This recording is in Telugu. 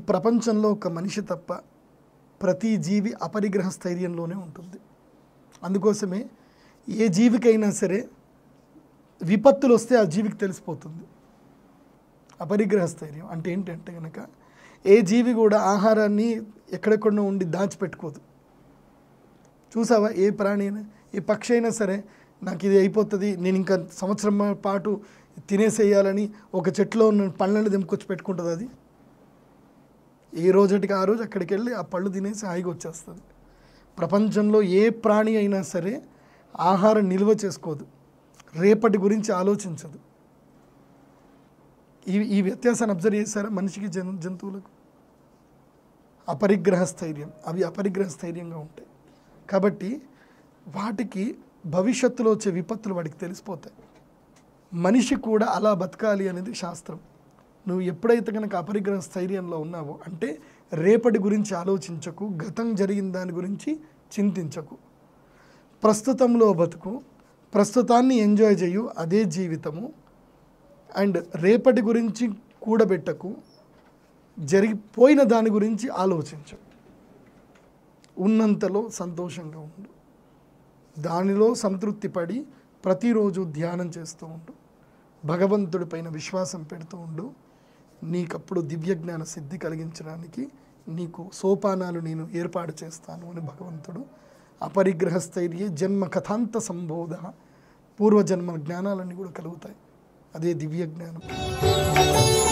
ప్రపంచంలో ఒక మనిషి తప్ప ప్రతి జీవి అపరిగ్రహ స్థైర్యంలోనే ఉంటుంది అందుకోసమే ఏ జీవికైనా సరే విపత్తులు వస్తే ఆ జీవికి తెలిసిపోతుంది అపరిగ్రహ స్థైర్యం అంటే ఏంటంటే కనుక ఏ జీవి కూడా ఆహారాన్ని ఎక్కడెక్కడో ఉండి దాచిపెట్టుకోదు చూసావా ఏ ప్రాణి అయినా ఏ పక్షి అయినా సరే నాకు ఇది అయిపోతుంది నేను ఇంకా సంవత్సరం పాటు తినేసేయాలని ఒక చెట్లో ఉన్న పళ్ళని దింపుకొచ్చి పెట్టుకుంటుంది అది ఏ రోజుటికి ఆ రోజు అక్కడికి వెళ్ళి ఆ పళ్ళు తినేసి హాయిగా వచ్చేస్తుంది ప్రపంచంలో ఏ ప్రాణి అయినా సరే ఆహారం నిల్వ చేసుకోదు రేపటి గురించి ఆలోచించదు ఈ ఈ వ్యత్యాసాన్ని అబ్జర్వ్ చేశారా మనిషికి జన్ జంతువులకు అపరిగ్రహ స్థైర్యం అవి అపరిగ్రహ స్థైర్యంగా ఉంటాయి కాబట్టి వాటికి భవిష్యత్తులో వచ్చే విపత్తులు వాడికి తెలిసిపోతాయి మనిషి కూడా అలా బతకాలి అనేది శాస్త్రం నువ్వు ఎప్పుడైతే కనుక అపరిగ్రహ స్థైర్యంలో ఉన్నావో అంటే రేపటి గురించి ఆలోచించకు గతం జరిగిన దాని గురించి చింతించకు ప్రస్తుతంలో బతుకు ప్రస్తుతాన్ని ఎంజాయ్ చేయు అదే జీవితము అండ్ రేపటి గురించి కూడబెట్టకు జరిగిపోయిన దాని గురించి ఆలోచించు ఉన్నంతలో సంతోషంగా ఉండు దానిలో సంతృప్తి పడి ప్రతిరోజు ధ్యానం చేస్తూ ఉండు భగవంతుడి పైన విశ్వాసం పెడుతూ ఉండు నీకప్పుడు దివ్యజ్ఞాన సిద్ధి కలిగించడానికి నీకు సోపానాలు నేను ఏర్పాటు చేస్తాను అని భగవంతుడు అపరిగ్రహ స్థైర్యే జన్మ కథాంత సంబోధ పూర్వజన్మ జ్ఞానాలన్నీ కూడా కలుగుతాయి అదే దివ్య జ్ఞానం